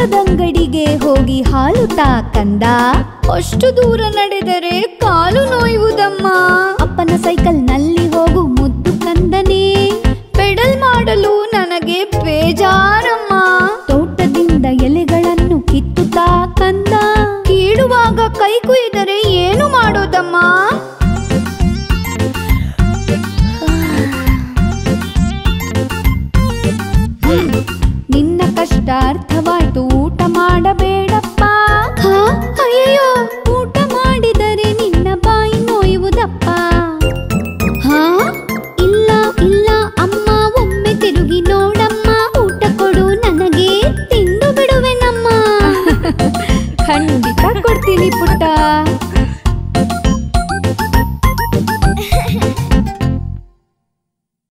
ಊಟದಂಗಡಿಗೆ ಹೋಗಿ ಹಾಲು ತಾ ಕಂದ ಅಷ್ಟು ದೂರ ನಡೆದರೆ ಕಾಲು ನೋಯುವುದಮ್ಮ ಅಪ್ಪನ ಸೈಕಲ್ ನಲ್ಲಿ ಹೋಗು ಮುದ್ದು ಕಂದನೇ ಪೆಡಲ್ ಮಾಡಲು ನನಗೆ ಬೇಜಾರಮ್ಮ ತೋಟದಿಂದ ಎಲೆಗಳನ್ನು ಕಿತ್ತುತ್ತಾ ಕಂದ ಕೀಳುವಾಗ ಕೈ ಕುಯ್ದರೆ ಏನು ಮಾಡೋದಮ್ಮ ನಿನ್ನ ಕಷ್ಟ ಅರ್ಥವಾಯ್ತು ಊಟ ಮಾಡಬೇಡಪ್ಪ ಹಾ, ಅಯ್ಯಯ್ಯೋ ಊಟ ಮಾಡಿದರೆ ನಿನ್ನ ಬಾಯಿ ನೋಯುವುದಪ್ಪ ಹಾ ಇಲ್ಲ ಇಲ್ಲ ಅಮ್ಮ ಒಮ್ಮೆ ತಿರುಗಿ ನೋಡಮ್ಮ ಊಟ ಕೊಡು ನನಗೆ ತಿಂದು ಬಿಡುವೆನಮ್ಮ ಖಂಡಿತ ಕೊಡ್ತೀನಿ ಪುಟ್ಟ